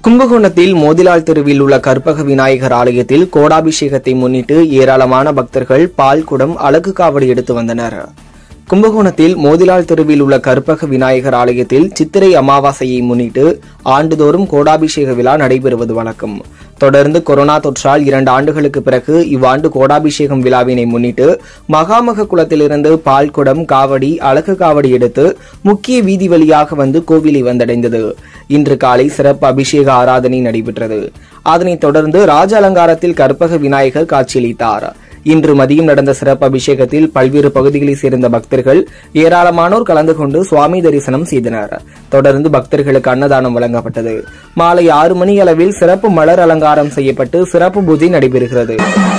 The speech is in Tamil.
கும்பகோணத்தில் மோதிலால் தெருவில் உள்ள கற்பக விநாயகர் ஆலயத்தில் கோடாபிஷேகத்தை முன்னிட்டு ஏராளமான பக்தர்கள் பால் குடம் அழகு காவடி எடுத்து வந்தனர் கும்பகோணத்தில் மோதிலால் தெருவில் உள்ள கற்பக விநாயகர் ஆலயத்தில் சித்திரை அமாவாசையை முன்னிட்டு ஆண்டுதோறும் கோடாபிஷேக விழா நடைபெறுவது வழக்கம் தொடர்ந்து கொரோனா தொற்றால் இரண்டு ஆண்டுகளுக்கு பிறகு இவ்வாண்டு கோடாபிஷேகம் விழாவினை முன்னிட்டு மகாமக குளத்திலிருந்து பால் குடம் காவடி அழகு காவடி எடுத்து முக்கிய வீதி வழியாக வந்து கோவிலை வந்தடைந்தது இன்று காலை சிறப்பு அபிஷேக ஆராதனை நடைபெற்றது அதனைத் தொடர்ந்து ராஜ அலங்காரத்தில் கற்பக விநாயகர் காட்சியளித்தார் இன்று மதியம் நடந்த சிறப்பு அபிஷேகத்தில் பல்வேறு பகுதிகளைச் சேர்ந்த பக்தர்கள் ஏராளமானோர் கலந்து கொண்டு சுவாமி தரிசனம் செய்தனர் தொடர்ந்து பக்தர்களுக்கு அன்னதானம் வழங்கப்பட்டது மாலை ஆறு மணி அளவில் சிறப்பு மலர் அலங்காரம் செய்யப்பட்டு சிறப்பு பூஜை நடைபெறுகிறது